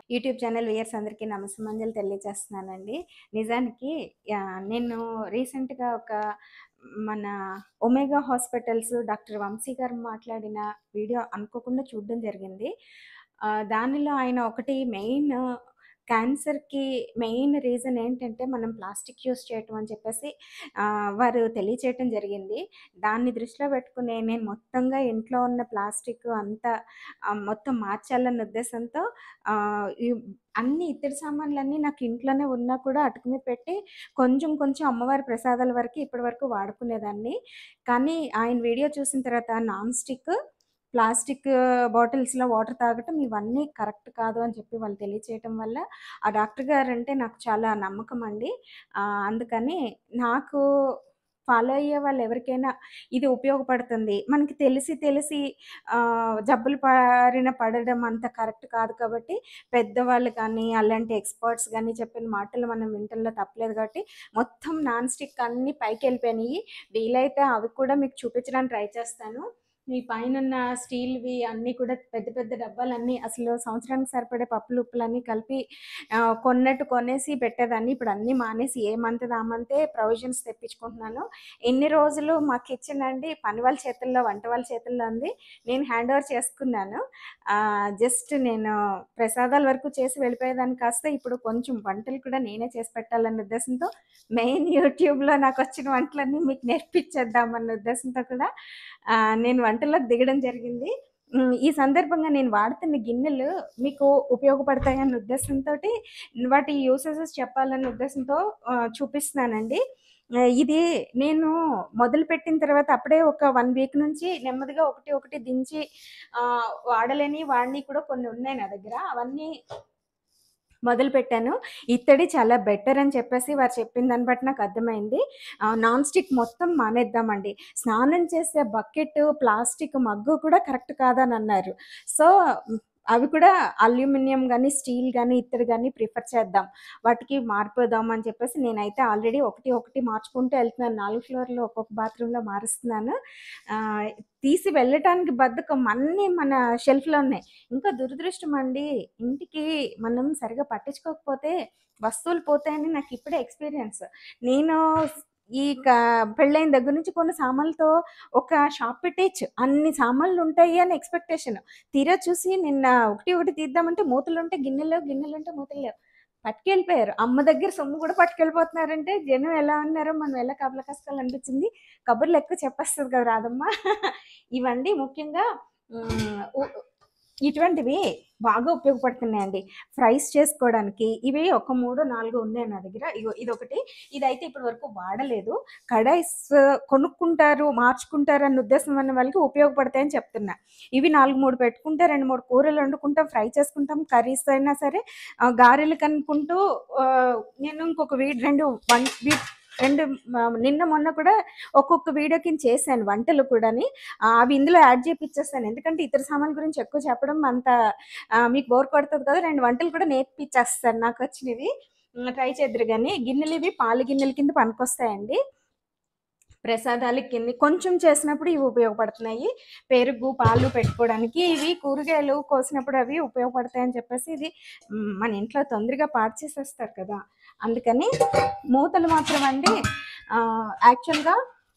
YouTube channel viewers అందరికీ నమస్సమంజలు తెలియజేస్తున్నానండి. నిజానికి yeah, నేను రీసెంట్‌గా ఒక మన ఒమేగా హాస్పిటల్స్ డాక్టర్ వంశీ గారు మాట్లాడిన వీడియో అనుకోకుండా చూడడం జరిగింది. ఆహ్, దానిలో ఆయన ఒకటి మెయిన్ క్యాన్సర్‌కి మెయిన్ రీజన్ ఏంటంటే మనం ప్లాస్టిక్ యూజ్ చేయటం అని చెప్పేసి ఆహ్, వారు తెలియచేయటం జరిగింది. దాన్ని దృష్టిలో పెట్టుకుని నేను మొత్తంగా ఇంట్లో ఉన్న ప్లాస్టిక్ అంతా ఆహ్, మొత్తం మార్చాలన్న ఉద్దేశంతో ఆహ్, ఈ అన్ని ఇత్తడి సామాన్లన్నీ నాకు ఇంట్లోనే ఉన్నా కూడా అటుకు మీద పెట్టి కొంచెం కొంచెం అమ్మవారి ప్రసాదాల వరకు ఇప్పటి వరకు వాడుకునేదాన్ని. కానీ ఆయన వీడియో చూసిన తర్వాత నాన్ స్టిక్, ప్లాస్టిక్ బాటిల్స్‌లో వాటర్ తాగటం ఇవన్నీ కరెక్ట్ కాదు అని చెప్పి వాళ్ళు తెలియచేయటం వల్ల ఆ డాక్టర్ గారంటే నాకు చాలా నమ్మకమండి. ఆహ్, అందుకని నాకు ఫాలో అయ్యే వాళ్ళు ఎవరికైనా ఇది ఉపయోగపడుతుంది. మనకి తెలిసి తెలిసి ఆహ్, జబ్బుల బారిన పడడం అంత కరెక్ట్ కాదు కాబట్టి పెద్దవాళ్ళు కానీ, అలాంటి ఎక్స్‌పర్ట్స్ గాని చెప్పిన మాటలు మనం వినటంలో తప్పులేదు కాబట్టి మొత్తం నాన్ స్టిక్ అన్నీ పైకెళ్ళిపోయినియి. వీలైతే అవి కూడా మీకు చూపించడానికి ట్రై చేస్తాను. ఈ పైనున్న స్టీల్‌వి అన్నీ కూడా పెద్ద పెద్ద డబ్బాలన్నీ అసలు సంవత్సరానికి సరిపడే పప్పులు, ఉప్పులన్నీ కలిపి ఆహ్, కొన్నట్టు కొనేసి పెట్టేదాన్ని. ఇప్పుడు అన్నీ మానేసి ఏ మంత్‌ది ఆ మంతే ప్రొవిజన్స్ తెప్పించుకుంటున్నాను. ఇన్ని రోజులు మా కిచెన్ అండి పని వాళ్ళ చేతుల్లో, వంట వాళ్ళ చేతుల్లో ఉంది. నేను హ్యాండ్ ఓవర్ చేసుకున్నాను. ఆహ్, జస్ట్ నేను ప్రసాదాల వరకు చేసి వెళ్ళిపోయేదాన్ని కాస్త ఇప్పుడు కొంచెం వంటలు కూడా నేనే చేసి పెట్టాలన్న ఉద్దేశంతో మెయిన్ యూట్యూబ్‌లో నాకొచ్చిన వంటలన్నీ మీకు నేర్పించేద్దామన్న ఉద్దేశంతో కూడా ఆహ్, నేను వంటల్లోకి దిగడం జరిగింది. హ్మ్. ఈ సందర్భంగా నేను వాడుతున్న గిన్నెలు మీకు ఉపయోగపడతాయన్న ఉద్దేశంతోటి వాటి యూసేజెస్ చెప్పాలన్న ఉద్దేశంతో ఆహ్, చూపిస్తున్నానండి. ఆహ్, ఇది నేను మొదలుపెట్టిన తర్వాత అప్పుడే ఒక 1 వీక్ నుంచి నెమ్మదిగా ఒకటి ఒకటి దించి ఆహ్, వాడలేనివి, వాడినవి కూడా కొన్ని ఉన్నాయి నా దగ్గర. అవన్నీ మొదలుపెట్టాను. ఇత్తడి చాలా బెటర్ అని చెప్పేసి వారు చెప్పిన దాన్ని బట్టి నాకు అర్థమైంది. ఆహ్, నాన్ స్టిక్ మొత్తం మానేద్దామండి. స్నానం చేసే బకెట్, ప్లాస్టిక్ మగ్గు కూడా కరెక్ట్ కాదనన్నారు. సో, అవి కూడా అల్యూమినియం గాని, స్టీల్ గాని, ఇత్తడి గాని ప్రిఫర్ చేద్దాం. వాటికి మారిపోదాం అని చెప్పేసి నేనైతే ఆల్రెడీ ఒకటి ఒకటి మార్చుకుంటూ ఎళ్తున్నాను. 4 ఫ్లోర్‌లో ఒక్కొక్క బాత్రూమ్‌లో మారుస్తున్నాను. ఆహ్, తీసి వెళ్ళటానికి బద్ధకం అన్నీ మన షెల్ఫ్‌లో ఉన్నాయి. ఇంకా దురదృష్టం అండి ఇంటికి మనం సరిగ్గా పట్టించుకోకపోతే వస్తువులు పోతాయని నాకు ఇప్పుడే ఎక్స్‌పీరియన్స్. నేను ఈ క పెళ్ళైన దగ్గర నుంచి కొన్న సామాన్లతో ఒక షాప్ పెట్టేయొచ్చు. అన్ని సామాన్లు ఉంటాయి అని ఎక్స్‌పెక్టేషన్. తీరా చూసి నిన్న ఒకటి ఒకటి తీద్దామంటే మూతలుంటే గిన్నెలు లేవు, గిన్నెలుంటే మూతలు లేవు. పట్టుకెళ్ళిపోయారు. అమ్మ దగ్గర సొమ్ము కూడా పట్టుకెళ్ళిపోతున్నారంటే జనం ఎలా ఉన్నారో మనం ఎలా కబలకస్తాలనిపించింది. కబుర్లు ఎక్కువ చెప్పేస్తది కదా రాధమ్మ. ఇవండి ముఖ్యంగా హ్మ్. ఉ ఇటువంటివి బాగా ఉపయోగపడుతున్నాయండి. ఫ్రైస్ చేసుకోవడానికి ఇవి ఒక మూడో, నాలుగో ఉన్నాయి నా దగ్గర. ఇగో ఇదొకటి. ఇదైతే ఇప్పటి వరకు వాడలేదు. కడాయిస్ కొనుక్కుంటారు, మార్చుకుంటారు అన్న ఉద్దేశం ఉన్న వాళ్ళకి ఉపయోగపడతాయని చెప్తున్నా. ఇవి 4, 3 పెట్టుకుంటే 2, 3 కూరలు వండుకుంటాం, ఫ్రై చేసుకుంటాం, కర్రీస్ అయినా సరే ఆహ్, గారెలకి అనుకుంటూ ఆహ్, నేను ఇంకొక వీ 2 వన్ వీ 2 మ నిన్న మొన్న కూడా ఒక్కొక్క వీడియో కింద చేశాను వంటలు కూడాని. ఆహ్, అవి ఇందులో యాడ్ చేపిచ్చేసాను. ఎందుకంటే ఇతర సామాన్ల గురించి ఎక్కువ చెప్పడం అంత ఆహ్, మీకు బోర్ కొడతది కదా! 2 వంటలు కూడా నేర్పిచ్చేస్తాను నాకొచ్చినవి. హ్మ్. ట్రై చేద్దురు గాని. గిన్నెలు ఇవి పాల గిన్నెల కింద పనికొస్తాయండి. ప్రసాదాలకి కింద కొంచెం చేసినప్పుడు ఇవి ఉపయోగపడుతున్నాయి. పెరుగు, పాలు పెట్టుకోవడానికి ఇవి కూరగాయలు కోసినప్పుడు అవి ఉపయోగపడతాయని చెప్పేసి ఇది హ్మ్. మన ఇంట్లో తొందరగా పాడు చేసేస్తారు కదా! అందుకని మూతలు మాత్రం అండి ఆహ్, యాక్చువల్‌గా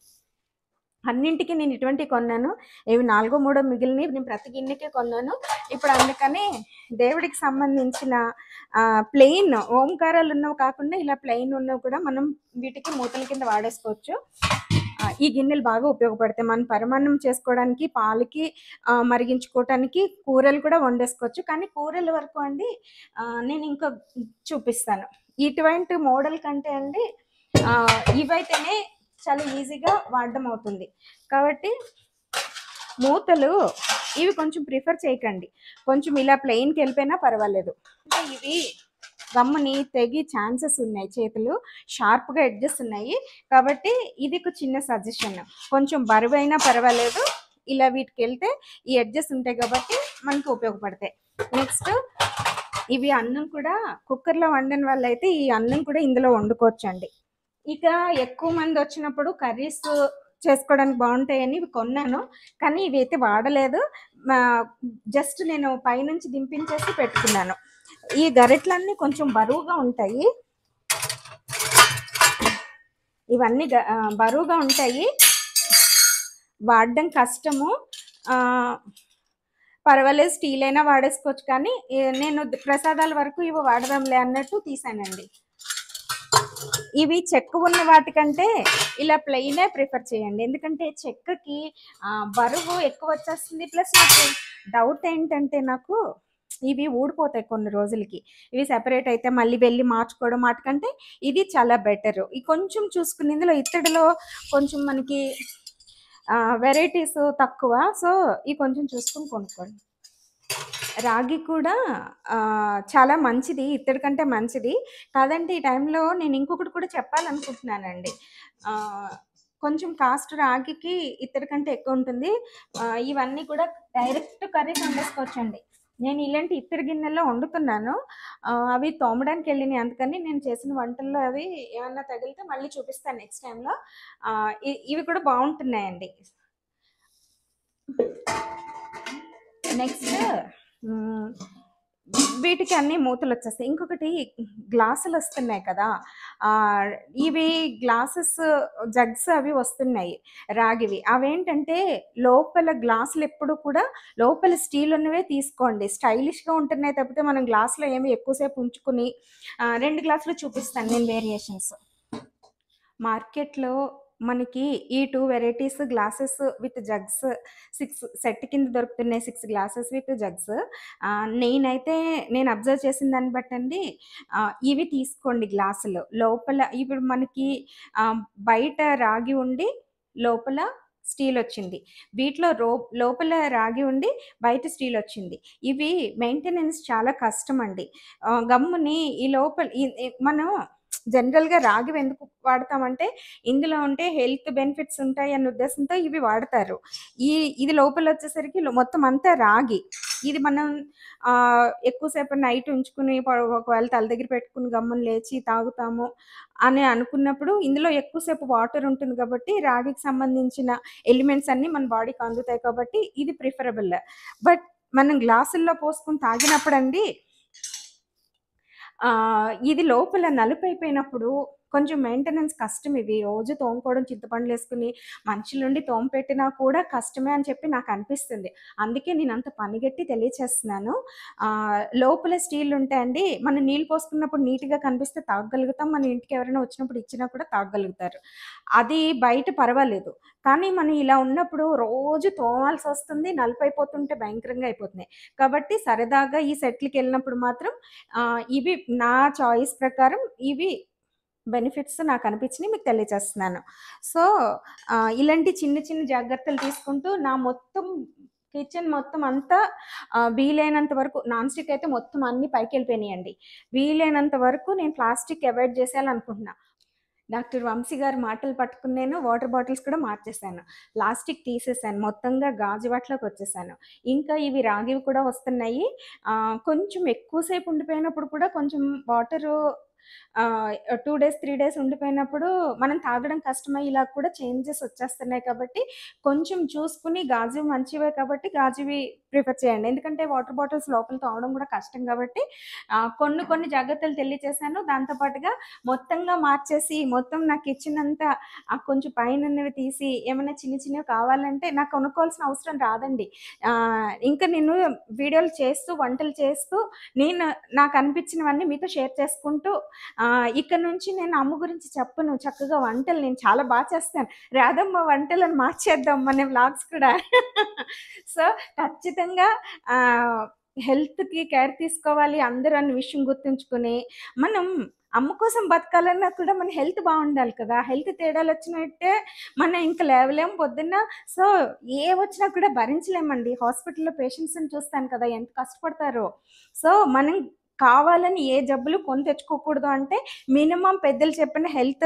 అన్నింటికి నేను ఇటువంటివి కొన్నాను. ఇవి నాలుగో, మూడో మిగిలినయి నేను ప్రతి గిన్నెకి కొన్నాను. ఇప్పుడు అందుకని దేవుడికి సంబంధించిన ఆహ్, ప్లెయిన్ ఓంకారాలు ఉన్నవి కాకుండా ఇలా ప్లెయిన్ ఉన్నవి కూడా మనం వీటికి మూతల కింద వాడేసుకోవచ్చు. ఆహ్, ఈ గిన్నెలు బాగా ఉపయోగపడతాయి. మనం పరమాన్నం చేసుకోవడానికి, పాలకి ఆహ్, మరిగించుకోవటానికి, కూరలు కూడా వండేసుకోవచ్చు. కానీ కూరల వరకు అండి ఆహ్, నేను ఇంకో చూపిస్తాను. ఇటువంటి మోడల్ కంటే అండి ఆహ్, ఇవైతేనే చాలా ఈజీగా వాడడం అవుతుంది. కాబట్టి మూతలు ఇవి కొంచెం ప్రిఫర్ చేయకండి. కొంచెం ఇలా ప్లెయిన్‌కి వెళ్ళిపోయినా పర్వాలేదు. అంటే ఇవి గమ్ముని తెగి ఛాన్సెస్ ఉన్నాయి చేతులు. షార్ప్‌గా ఎడ్జెస్ ఉన్నాయి. కాబట్టి ఇది ఒక చిన్న సజెషన్. కొంచెం బరువైనా పర్వాలేదు. ఇలా వీటికెళ్తే ఈ ఎడ్జెస్ ఉంటాయి కాబట్టి మనకి ఉపయోగపడతాయి. నెక్స్ట్ ఇవి అన్నం కూడా కుక్కర్‌లో వండని వాళ్ళైతే ఈ అన్నం కూడా ఇందులో వండుకోవచ్చండి. ఇక ఎక్కువ మంది వచ్చినప్పుడు కర్రీస్ చేసుకోవడానికి బావుంటాయని ఇవి కొన్నాను. కానీ ఇవైతే వాడలేదు. మా జస్ట్ నేను పైనుంచి దింపించేసి పెట్టుకున్నాను. ఈ గరిటలన్నీ కొంచెం బరువుగా ఉంటాయి ఇవన్నీ గ- ఆ, బరువుగా ఉంటాయి వాడడం కష్టము ఆ, పర్వాలేదు స్టీల్ అయినా వాడేసుకోవచ్చు కానీ ఏ- నేను ప్రసాదాల వరకు ఇవి వాడదాంలే అన్నట్టు తీసానండి ఇవి చెక్క ఉన్న వాటికంటే ఇలా ప్లెయినే ప్రిఫర్ చేయండి ఎందుకంటే చెక్కకి ఆ, బరువు ఎక్కువ వచ్చేస్తుంది ప్లస్ నాకు డౌట్ ఏంటంటే నాకు ఇవి ఊడిపోతాయి కొన్ని రోజులకి ఇవి సెపరేట్ అయితే మళ్ళీ వెళ్ళి మార్చుకోవడం వాటికంటే ఇది చాలా బెటర్ ఈ కొంచెం చూసుకుని ఇందులో ఇత్తడిలో కొంచెం మనకి వెరైటీస్ తక్కువ సో ఈ కొంచెం చూసుకుని కొనుక్కోండి రాగి కూడా ఆ, చాలా మంచిది ఇత్తడి కంటే మంచిది కాదంటే ఈ టైంలో నేను ఇంకొకటి కూడా చెప్పాలనుకుంటున్నానండి ఆ, కొంచెం కాస్ట్ రాగికి ఇత్తడి కంటే ఎక్కువ ఉంటుంది ఆ, ఇవన్నీ కూడా డైరెక్ట్ కర్రీస్ వండేసుకోవచ్చండి నేను ఇలాంటి ఇత్తడి గిన్నెల్లో వండుతున్నాను ఆ, అవి తోమడానికి వెళ్ళినాయి అందుకని నేను చేసిన వంటల్లో అవి ఏమన్నా తగిలితే మళ్ళీ చూపిస్తాను నెక్స్ట్ టైంలో ఇవి కూడా బాగుంటున్నాయండి నెక్స్ట్ వీటికి అన్ని మూతలు వచ్చేస్తాయి ఇంకొకటి గ్లాసులు వస్తున్నాయి కదా ఆ, ఇవి గ్లాసెస్ జగ్స్ అవి వస్తున్నాయి రాగివి అవేంటంటే లోపల గ్లాసులు ఎప్పుడు కూడా లోపల స్టీల్ ఉన్నవే తీసుకోండి స్టైలిష్గా ఉంటున్నాయి తప్పితే మనం గ్లాసులో ఏమి ఎక్కువసేపు ఉంచుకుని ఆ, రెండు గ్లాసులు చూపిస్తాను నేను వేరియేషన్స్ మార్కెట్లో మనకి ఈ two varieties glasses with jugs six set కింద దొరుకుతున్నాయి సిక్స్ గ్లాసెస్ విత్ జగ్స్ నేనైతే నేను అబ్జర్వ్ చేసిన దాన్ని బట్టండి ఆ, ఇవి తీసుకోండి గ్లాసులు లోపల ఇప్పుడు మనకి ఆ, బయట రాగి ఉండి లోపల స్టీల్ వచ్చింది వీటిలో రో లోపల రాగి ఉండి బయట స్టీల్ వచ్చింది ఇవి మెయింటెనెన్స్ చాలా కష్టం అండి ఆ, గమ్ముని ఈ లోపల ఈ- ఈ- మనం జనరల్గా రాగి ఎందుకు వాడతామంటే ఇందులో ఉంటే హెల్త్ బెనిఫిట్స్ ఉంటాయి అన్న ఉద్దేశంతో ఇవి వాడతారు ఈ ఇది లోపల వచ్చేసరికి లో- మొత్తం అంతా రాగి ఇది మనం ఆ, ఎక్కువసేపు నైట్ ఉంచుకుని ప- ఒకవేళ తల దగ్గర పెట్టుకుని గమ్మున లేచి తాగుతాము అని అనుకున్నప్పుడు ఇందులో ఎక్కువసేపు వాటర్ ఉంటుంది కాబట్టి రాగికి సంబంధించిన ఎలిమెంట్స్ అన్నీ మన బాడీకి అందుతాయి కాబట్టి ఇది ప్రిఫరబుల్ బట్ మనం గ్లాసుల్లో పోసుకుని తాగినప్పుడు అండి ఆ, ఇది లోపల నలుపు అయిపోయినప్పుడు కొంచెం మెయింటెనెన్స్ కష్టం ఇవి రోజు తోముకోవడం చింతపండులు వేసుకుని మనుషుల నుండి తోమ పెట్టినా కూడా కష్టమే అని చెప్పి నాకు అనిపిస్తుంది అందుకే నేను అంత పనిగట్టి తెలియచేస్తున్నాను ఆ, లోపల స్టీల్ ఉంటాయండి మనం నీళ్ళు పోసుకున్నప్పుడు నీట్గా కనిపిస్తే తాగగలుగుతాం మన ఇంటికి ఎవరైనా వచ్చినప్పుడు ఇచ్చినా కూడా తాగగలుగుతారు అది బయట పర్వాలేదు కానీ మనం ఇలా ఉన్నప్పుడు రోజు తోమాల్సి వస్తుంది నలుపైపోతుంటే భయంకరంగా అయిపోతున్నాయి కాబట్టి సరదాగా ఈ సెట్లకి వెళ్ళినప్పుడు మాత్రం ఆ, ఇవి నా చాయిస్ ప్రకారం ఇవి బెనిఫిట్స్ నాకు అనిపించినాయి మీకు తెలియజేస్తున్నాను సో ఆ, ఇలాంటి చిన్న చిన్న జాగ్రత్తలు తీసుకుంటూ నా మొత్తం కిచెన్ మొత్తం అంతా ఆ, వీలైనంత వరకు నాన్ స్టిక్ అయితే మొత్తం అన్ని పైకి వెళ్ళిపోయినాయండి వీలైనంత వరకు నేను ప్లాస్టిక్ అవాయిడ్ చేసేయాలనుకుంటున్నా డాక్టర్ వంశీ గారి మాటలు పట్టుకుని నేను వాటర్ బాటిల్స్ కూడా మార్చేసాను ప్లాస్టిక్ తీసేసాను మొత్తంగా గాజు వాటిలోకి వచ్చేసాను ఇంకా ఇవి రాగివి కూడా వస్తున్నాయి ఆ, కొంచెం ఎక్కువసేపు ఉండిపోయినప్పుడు కూడా కొంచెం water two days three days ఉండిపోయినప్పుడు మనం తాగడం కష్టమై ఇలా కూడా చేంజెస్ వచ్చేస్తున్నాయి కాబట్టి కొంచెం చూసుకుని గాజు మంచివే కాబట్టి గాజువి ప్రిఫర్ చేయండి ఎందుకంటే వాటర్ బాటిల్స్ లోపల తాగడం కూడా కష్టం కాబట్టి ఆ, కొన్ని కొన్ని జాగ్రత్తలు తెలియచేశాను దాంతోపాటుగా మొత్తంగా మార్చేసి మొత్తం నా కిచెన్ అంతా ఆ కొంచెం పైన ఉన్నవి తీసి ఏమైనా చిన్న చిన్నవి కావాలంటే నాకు కొనుక్కోవాల్సిన అవసరం రాదండి ఆ, ఇంకా నేను వీడియోలు చేస్తూ వంటలు చేస్తూ నేను నాకు అనిపించినవన్నీ మీతో షేర్ చేసుకుంటూ ఆ, ఇక్కడ నుంచి నేను అమ్మ గురించి చెప్పను చక్కగా వంటలు నేను చాలా బాగా చేస్తాను రాదమ్మ వంటలను మార్చేద్దాం మన వ్లాగ్స్ కూడా సో ఖచ్చితంగా ఆ, హెల్త్కి కేర్ తీసుకోవాలి అందరూ అన్న విషయం గుర్తుంచుకుని మనం అమ్మ కోసం బతకాలన్నా కూడా మన హెల్త్ బాగుండాలి కదా హెల్త్ తేడాలు వచ్చినట్టే మనం ఇంకా లేవలేం పొద్దున్న సో ఏ వచ్చినా కూడా భరించలేమండి హాస్పిటల్లో పేషెంట్స్ని చూస్తాను కదా ఎంత కష్టపడతారో సో మనం కావాలని ఏ జబ్బులు కొని తెచ్చుకోకూడదు అంటే మినిమం పెద్దలు చెప్పిన హెల్త్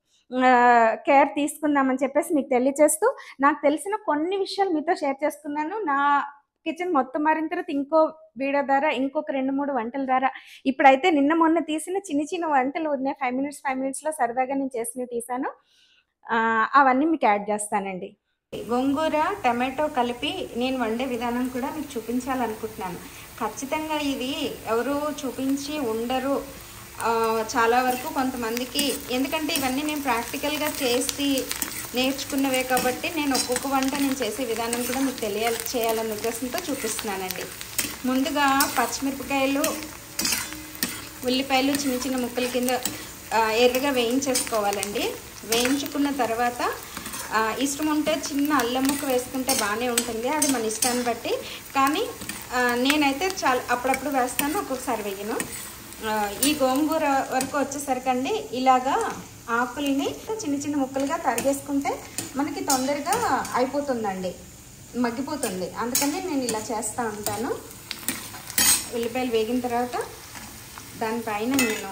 కేర్ తీసుకుందామని చెప్పేసి మీకు తెలియచేస్తూ నాకు తెలిసిన కొన్ని విషయాలు మీతో షేర్ చేసుకున్నాను నా కిచెన్ మొత్తం మారిన తర్వాత ఇంకో వీడియో ద్వారా ఇంకొక రెండు మూడు వంటల ద్వారా ఇప్పుడైతే నిన్న మొన్న తీసిన చిన్న చిన్న వంటలు ఉన్నాయి ఫైవ్ మినిట్స్ ఫైవ్ మినిట్స్లో సరదాగా నేను చేసినవి తీసాను ఆ, అవన్నీ మీకు యాడ్ చేస్తానండి గోంగూర టమాటో కలిపి నేను వండే విధానం కూడా మీకు చూపించాలనుకుంటున్నాను ఖచ్చితంగా ఇది ఎవరు చూపించి ఉండరు ఆ, చాలా వరకు కొంతమందికి ఎందుకంటే ఇవన్నీ నేను ప్రాక్టికల్గా చేసి నేర్చుకున్నవే కాబట్టి నేను ఒక్కొక్క వంట నేను చేసే విధానం కూడా మీకు తెలియ చేయాలన్న ఉద్దేశంతో చూపిస్తున్నానండి ముందుగా పచ్చిమిరపకాయలు ఉల్లిపాయలు చిన్న చిన్న ముక్కల కింద ఆ, ఎర్రగా వేయించేసుకోవాలండి వేయించుకున్న తర్వాత ఆ, ఇష్టం ఉంటే చిన్న అల్లం ముక్క వేసుకుంటే బాగానే ఉంటుంది అది మన ఇష్టాన్ని బట్టి కానీ ఆ, నేనైతే చాలా అప్పుడప్పుడు వేస్తాను ఒక్కొక్కసారి వేయను ఆ, ఈ గోంగూర వరకు వచ్చేసరికండి ఇలాగా ఆకుల్ని చిన్న చిన్న ముక్కలుగా తరిగేసుకుంటే మనకి తొందరగా అయిపోతుందండి మగ్గిపోతుంది అందుకని నేను ఇలా చేస్తూ ఉంటాను ఉల్లిపాయలు వేగిన తర్వాత దానిపైన నేను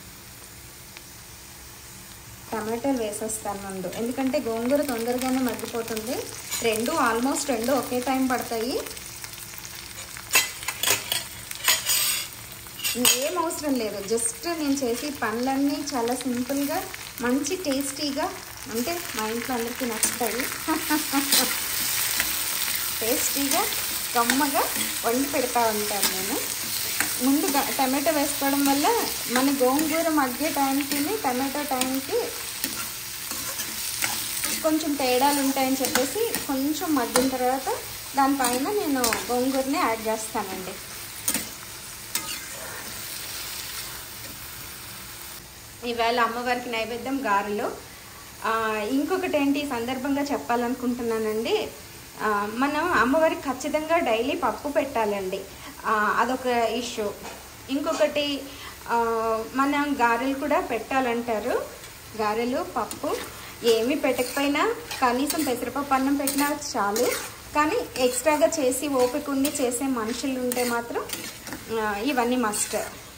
టమాటాలు వేసేస్తాను ముందు ఎందుకంటే గోంగూర తొందరగానే మగ్గిపోతుంది రెండు ఆల్మోస్ట్ రెండు ఒకే టైం పడతాయి ఏం అవసరం లేదు జస్ట్ నేను చేసే పనులన్నీ చాలా సింపుల్గా మంచి టేస్టీగా అంటే మా ఇంట్లో అందరికీ నచ్చుతాయి టేస్టీగా కమ్మగా వండి పెడతా ఉంటాను నేను ముందుగా టమాటో వేసుకోవడం వల్ల మన గోంగూర మగ్గే టైంకి టమాటో టైంకి కొంచెం తేడాలు ఉంటాయని చెప్పేసి కొంచెం మగ్గిన తర్వాత దానిపైన నేను గోంగూరని యాడ్ చేస్తానండి ఈవేళ అమ్మవారికి నైవేద్యం గారెలు ఆ, ఇంకొకటి ఏంటి ఈ సందర్భంగా చెప్పాలనుకుంటున్నానండి ఆ, మనం అమ్మవారికి ఖచ్చితంగా డైలీ పప్పు పెట్టాలండి ఆ, అదొక ఇష్యూ ఇంకొకటి ఆ, మనం గారెలు కూడా పెట్టాలంటారు గారెలు పప్పు ఏమీ పెట్టకపోయినా కనీసం పెసరపప్పు అన్నం పెట్టినా చాలు కానీ ఎక్స్ట్రాగా చేసి ఓపిక ఉండి చేసే మనుషులు ఉంటే మాత్రం ఆ, ఇవన్నీ మస్ట్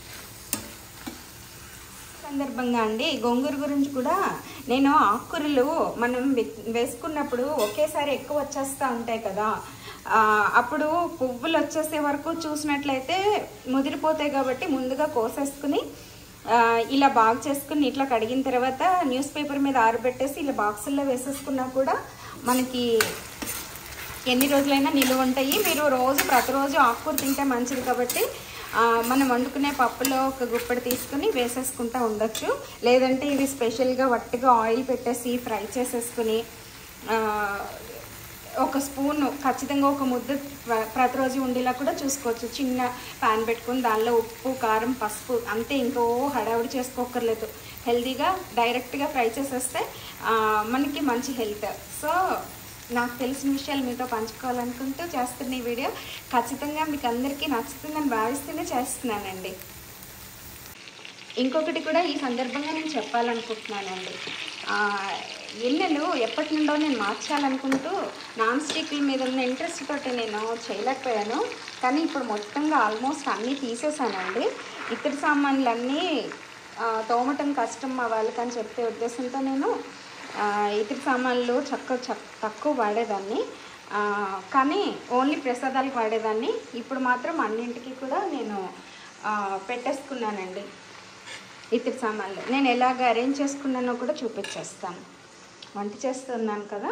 సందర్భంగా అండి గోంగూర గురించి కూడా నేను ఆకుకూరలు మనం వే- వేసుకున్నప్పుడు ఒకేసారి ఎక్కువ వచ్చేస్తూ ఉంటాయి కదా ఆ, అప్పుడు పువ్వులు వచ్చేసే వరకు చూసినట్లయితే ముదిరిపోతాయి కాబట్టి ముందుగా కోసేసుకుని ఆ, ఇలా బాగు చేసుకుని ఇట్లా కడిగిన తర్వాత న్యూస్ పేపర్ మీద ఆరబెట్టేసి ఇలా బాక్సుల్లో వేసేసుకున్నా కూడా మనకి ఎన్ని రోజులైనా నిలువ ఉంటాయి మీరు రోజు ప్రతిరోజు ఆకుకూర తింటే మంచిది కాబట్టి ఆ, మనం వండుకునే పప్పులో ఒక గుప్పడి తీసుకుని వేసేసుకుంటా ఉండొచ్చు లేదంటే ఇవి స్పెషల్గా వట్టిగా ఆయిల్ పెట్టేసి ఫ్రై చేసేసుకుని ఆ, ఒక స్పూన్ ఖచ్చితంగా ఒక ముద్ద ప్ర- ప్రతిరోజు ఉండేలా కూడా చూసుకోవచ్చు చిన్న ప్యాన్ పెట్టుకుని దానిలో ఉప్పు కారం పసుపు అంతే ఇంకో హడావుడి చేసుకోకర్లేదు హెల్తీగా డైరెక్ట్గా ఫ్రై చేసేస్తే ఆ, మనకి మంచి హెల్త్ సో నాకు తెలిసిన విషయాలు మీతో పంచుకోవాలనుకుంటూ చేస్తున్న ఈ వీడియో ఖచ్చితంగా మీకు అందరికీ నచ్చుతుందని భావిస్తూనే చేస్తున్నానండి ఇంకొకటి కూడా ఈ సందర్భంగా నేను చెప్పాలనుకుంటున్నానండి ఆ, గిన్నెలు ఎప్పటి నుండో నేను మార్చాలనుకుంటూ నాన్ స్టిక్ల మీద ఉన్న ఇంట్రెస్ట్ తోటి నేను చేయలేకపోయాను కానీ ఇప్పుడు మొత్తంగా ఆల్మోస్ట్ అన్నీ తీసేసానండి ఇతర సామాన్లన్నీ ఆ, తోమటం కష్టం మా వాళ్ళకని చెప్పే ఉద్దేశంతో నేను ఆ, ఇతర సామాన్లు చక్క చక్ తక్కువ వాడేదాన్ని ఆ, కానీ ఓన్లీ ప్రసాదాలకు వాడేదాన్ని ఇప్పుడు మాత్రం అన్నింటికి కూడా నేను ఆ, పెట్టేసుకున్నానండి ఇతర సామాన్లు నేను ఎలాగ అరేంజ్ చేసుకున్నానో కూడా చూపించేస్తాను వంట చేస్తున్నాను కదా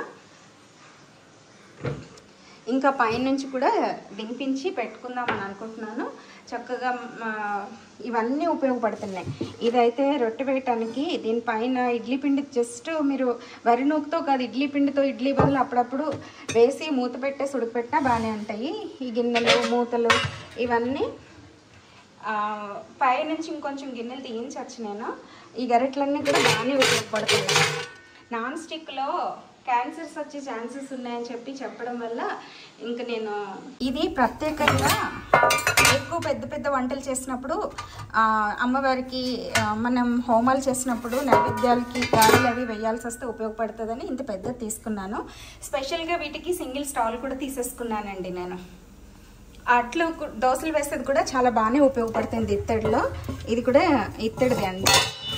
ఇంకా పైనుంచి కూడా దింపించి పెట్టుకుందామని అనుకుంటున్నాను చక్కగా ఆ, ఇవన్నీ ఉపయోగపడుతున్నాయి ఇదైతే రొట్టె వేయటానికి దీనిపైన ఇడ్లీ పిండి జస్ట్ మీరు వరి నూకుతో కాదు ఇడ్లీ పిండితో ఇడ్లీ బదులు అప్పుడప్పుడు వేసి మూత పెట్టేసి ఉడకపెట్టినా బాగానే ఉంటాయి ఈ గిన్నెలు మూతలు ఇవన్నీ ఆ, పై నుంచి ఇంకొంచెం గిన్నెలు తీయించవచ్చు నేను ఈ గరిటలన్నీ కూడా బాగానే ఉపయోగపడుతున్నాయి నాన్ స్టిక్లో క్యాన్సర్స్ వచ్చే ఛాన్సెస్ ఉన్నాయని చెప్పి చెప్పడం వల్ల ఇంక నేను ఇది ప్రత్యేకంగా ఎక్కువ పెద్ద పెద్ద వంటలు చేసినప్పుడు ఆ, అమ్మవారికి ఆ, మనం హోమాలు చేసినప్పుడు నైవేద్యాలకి గారెలు అవి వేయాల్సి వస్తే ఉపయోగపడుతుందని ఇంత పెద్దది తీసుకున్నాను స్పెషల్గా వీటికి సింగిల్ స్టాల్ కూడా తీసేసుకున్నానండి నేను అట్లు కు- దోశలు వేసేది కూడా చాలా బాగానే ఉపయోగపడుతుంది ఇత్తడిలో ఇది కూడా ఇత్తడిదే అండి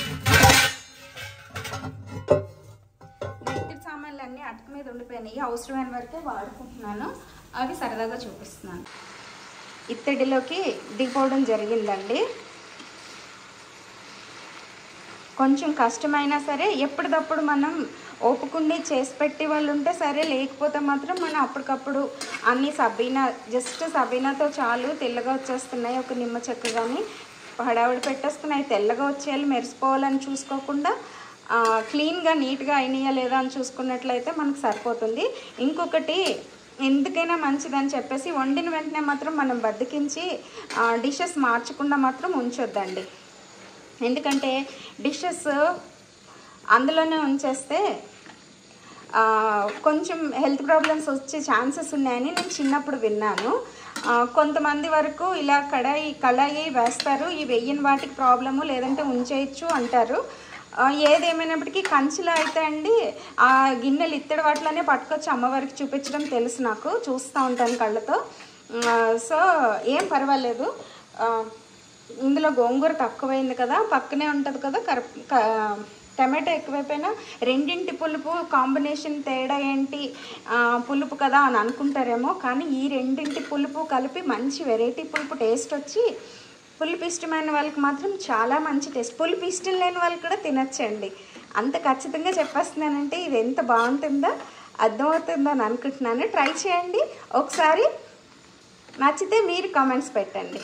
నా ఇత్తడి సామాన్లు అన్నీ అటుకు మీద ఉండిపోయినాయి అవసరమైన వరకే వాడుకుంటున్నాను అవి సరదాగా చూపిస్తున్నాను ఇత్తడిలోకి దిగిపోవడం జరిగిందండి కొంచెం కష్టమైనా సరే ఎప్పటికప్పుడు మనం ఓపుకుండి చేసి పెట్టి వాళ్ళు ఉంటే సరే లేకపోతే మాత్రం మనం అప్పటికప్పుడు అన్ని సబీనా జస్ట్ సబీనాతో చాలు తెల్లగా వచ్చేస్తున్నాయి ఒక నిమ్మ చెక్క కానీ హడావిడి పెట్టేస్తున్నాయి తెల్లగా వచ్చేయాలి మెరిసిపోవాలని చూసుకోకుండా ఆ, క్లీన్గా నీట్గా అయినాయా లేదా అని చూసుకున్నట్లయితే మనకు సరిపోతుంది ఇంకొకటి ఎందుకైనా మంచిదని చెప్పేసి వండిన వెంటనే మాత్రం మనం బద్దకించి డిషెస్ మార్చకుండా మాత్రం ఉంచొద్దండి ఎందుకంటే డిషెస్ అందులోనే ఉంచేస్తే ఆ, కొంచెం హెల్త్ ప్రాబ్లమ్స్ వచ్చే ఛాన్సెస్ ఉన్నాయని నేను చిన్నప్పుడు విన్నాను ఆ, కొంతమంది వరకు ఇలా కడాయి కళాయి వేస్తారు ఈ వెయ్యని వాటికి ప్రాబ్లము లేదంటే ఉంచేయచ్చు అంటారు ఆ, ఏదేమైనప్పటికీ కంచిలో అయితే అండి ఆ గిన్నెలు ఇత్తడి వాటిలోనే పట్టుకొచ్చి అమ్మవారికి చూపించడం తెలుసు నాకు చూస్తూ ఉంటాను కళ్ళతో ఆ, సో ఏం పర్వాలేదు ఆ, ఇందులో గోంగూర తక్కువైంది కదా పక్కనే ఉంటుంది కదా కర క- టమాటో ఎక్కువైపోయినా రెండింటి పులుపు కాంబినేషన్ తేడా ఏంటి ఆ, పులుపు కదా అని అనుకుంటారేమో కానీ ఈ రెండింటి పులుపు కలిపి మంచి వెరైటీ పులుపు టేస్ట్ వచ్చి పులుపు ఇష్టమైన వాళ్ళకి మాత్రం చాలా మంచి టేస్ట్ పులుపు ఇష్టం లేని వాళ్ళు కూడా తినచ్చండి అంత ఖచ్చితంగా చెప్పేస్తున్నానంటే ఇది ఎంత బాగుంటుందో అర్థమవుతుందో అని అనుకుంటున్నాను ట్రై చేయండి ఒకసారి నచ్చితే మీరు కామెంట్స్ పెట్టండి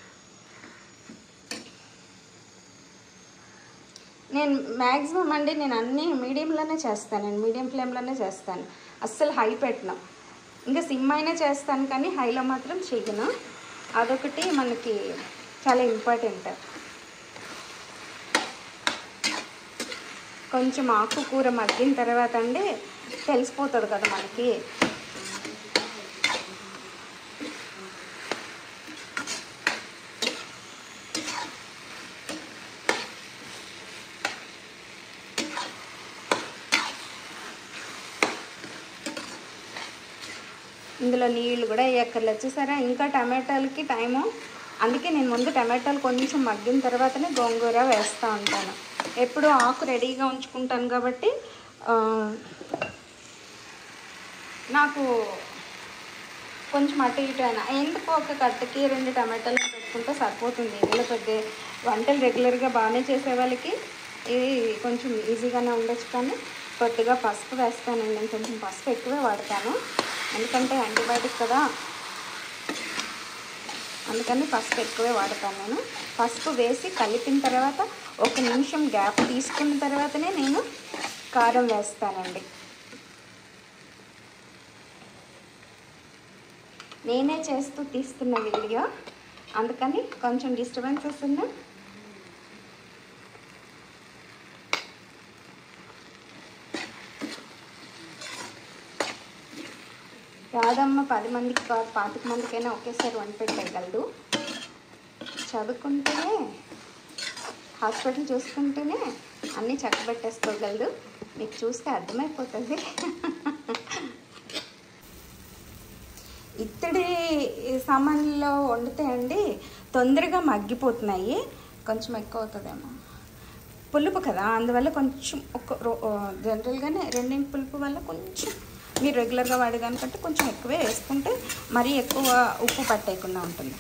నేను మ్యాక్సిమం అండి నేను అన్నీ మీడియంలోనే చేస్తాను నేను మీడియం ఫ్లేమ్లోనే చేస్తాను అస్సలు హై పెట్టను ఇంకా సిమ్ అయినా చేస్తాను కానీ హైలో మాత్రం చేయను అదొకటి మనకి చాలా ఇంపార్టెంట్ కొంచెం ఆకుకూర మగ్గిన తర్వాత అండి తెలిసిపోతుంది కదా మనకి ఇందులో నీళ్ళు కూడా వేయక్కర్లేదు చూసారా ఇంకా టమాటాలకి టైము అందుకే నేను ముందు టమాటాలు కొంచెం మగ్గిన తర్వాతనే గోంగూర వేస్తూ ఉంటాను ఎప్పుడు ఆకు రెడీగా ఉంచుకుంటాను కాబట్టి ఆ, నాకు కొంచెం అటు ఇటు అయినా ఎందుకు ఒక కట్టకి రెండు టమాటాలు పెట్టుకుంటే సరిపోతుంది ఇందులో పెద్ద వంటలు రెగ్యులర్గా బాగానే చేసే వాళ్ళకి ఇది కొంచెం ఈజీగానే ఉండొచ్చు కానీ కొద్దిగా పసుపు వేస్తానండి నేను కొంచెం పసుపు ఎక్కువే వాడతాను ఎందుకంటే యాంటీబయాటిక్ కదా అందుకని పసుపు ఎక్కువే వాడతాను నేను పసుపు వేసి కలిపిన తర్వాత ఒక నిమిషం గ్యాప్ తీసుకున్న తర్వాతనే నేను కారం వేస్తానండి నేనే చేస్తూ తీస్తున్న వీడియో అందుకని కొంచెం డిస్టర్బెన్సెస్ ఉన్నా రాదమ్మ పది మందికి కాదు పాతిక మందికైనా ఒకేసారి వంట పెట్టగలదు చదువుకుంటేనే హాస్పిటల్ చూసుకుంటూనే అన్నీ చక్కబెట్టేసుకోగలదు మీకు చూస్తే అర్థమైపోతుంది ఇత్తడి సామాన్లలో వండితే అండి తొందరగా మగ్గిపోతున్నాయి కొంచెం ఎక్కువ అవుతుందేమో పులుపు కదా అందువల్ల కొంచెం ఒక రో- జనరల్గానే రెండింటి పులుపు వల్ల కొంచెం మీరు రెగ్యులర్గా వాడేదానికంటే కొంచెం ఎక్కువే వేసుకుంటే మరీ ఎక్కువ ఉప్పు పట్టేయకుండా ఉంటుంది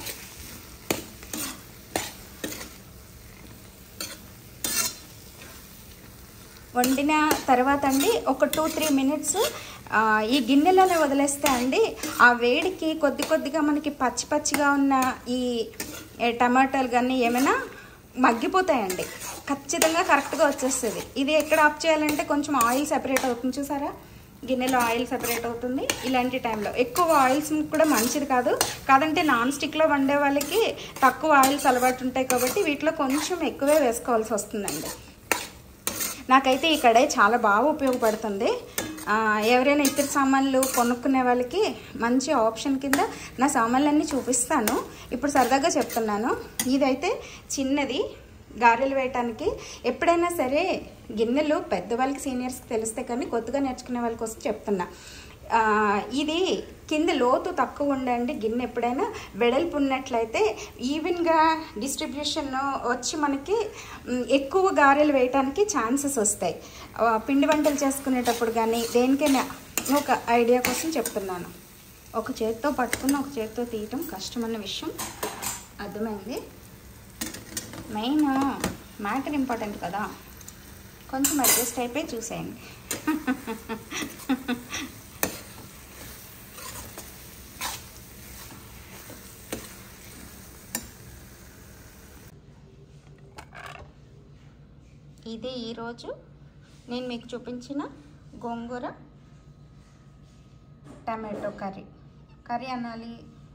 వండిన తర్వాత అండి ఒక టూ త్రీ మినిట్స్ ఈ గిన్నెలోనే వదిలేస్తే అండి ఆ వేడికి కొద్ది కొద్దిగా మనకి పచ్చి పచ్చిగా ఉన్న ఈ ఏ, టమాటాలు కానీ ఏమైనా మగ్గిపోతాయండి ఖచ్చితంగా కరెక్ట్గా వచ్చేస్తుంది ఇది ఎక్కడ ఆఫ్ చేయాలంటే కొంచెం ఆయిల్ సెపరేట్ అవుతుంది చూసారా గిన్నెలో ఆయిల్ సెపరేట్ అవుతుంది ఇలాంటి టైంలో ఎక్కువ ఆయిల్స్ కూడా మంచిది కాదు కాదంటే నాన్ స్టిక్లో వండే వాళ్ళకి తక్కువ ఆయిల్స్ అలవాటు ఉంటాయి కాబట్టి వీటిలో కొంచెం ఎక్కువే వేసుకోవాల్సి వస్తుందండి నాకైతే ఈ కడాయి చాలా బాగా ఉపయోగపడుతుంది ఆ, ఎవరైనా ఇతర సామాన్లు కొనుక్కునే వాళ్ళకి మంచి ఆప్షన్ కింద నా సామాన్లన్నీ చూపిస్తాను ఇప్పుడు సరదాగా చెప్తున్నాను ఇదైతే చిన్నది గారెలు వేయటానికి ఎప్పుడైనా సరే గిన్నెలు పెద్దవాళ్ళకి సీనియర్స్కి తెలిస్తే కానీ కొత్తగా నేర్చుకునే వాళ్ళ కోసం చెప్తున్నా ఆ, ఇది కింద లోతు తక్కువ ఉండండి గిన్నె ఎప్పుడైనా వెడల్పు ఉన్నట్లయితే ఈవెన్గా డిస్ట్రిబ్యూషన్ వచ్చి మనకి మ్, ఎక్కువ గారెలు వేయటానికి ఛాన్సెస్ వస్తాయి ఆ, పిండి వంటలు చేసుకునేటప్పుడు కానీ దేనికైనా ఒక ఐడియా కోసం చెప్తున్నాను ఒక చేత్తో పట్టుకుని ఒక చేత్తో తీయటం కష్టమన్న విషయం అర్థమైంది మెయిన్ మ్యాటర్ ఇంపార్టెంట్ కదా కొంచెం అడ్జస్ట్ అయిపోయి చూసేయండి ఇది ఈరోజు నేను మీకు చూపించిన గోంగూర టమాటో కర్రీ కర్రీ అనాలి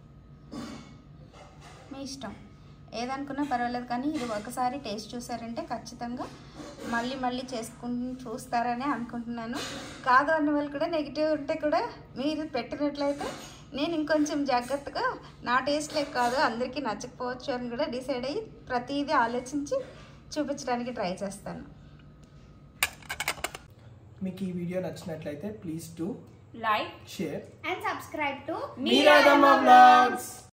మీ ఇష్టం ఏదనుకున్నా పర్వాలేదు కానీ ఇది ఒకసారి టేస్ట్ చూసారంటే ఖచ్చితంగా మళ్ళీ మళ్ళీ చేసుకుని చూస్తారని అనుకుంటున్నాను కాదు అన్న వాళ్ళు కూడా నెగిటివ్ ఉంటే కూడా మీరు పెట్టినట్లయితే నేను ఇంకొంచెం జాగ్రత్తగా నా టేస్ట్లే కాదు అందరికీ నచ్చకపోవచ్చు అని కూడా డిసైడ్ అయ్యి ప్రతిదీ ఆలోచించి చూపించడానికి ట్రై చేస్తాను మీకు ఈ వీడియో నచ్చినట్లయితే please to like share and subscribe to మీరాదమ్మ బ్లాగ్స్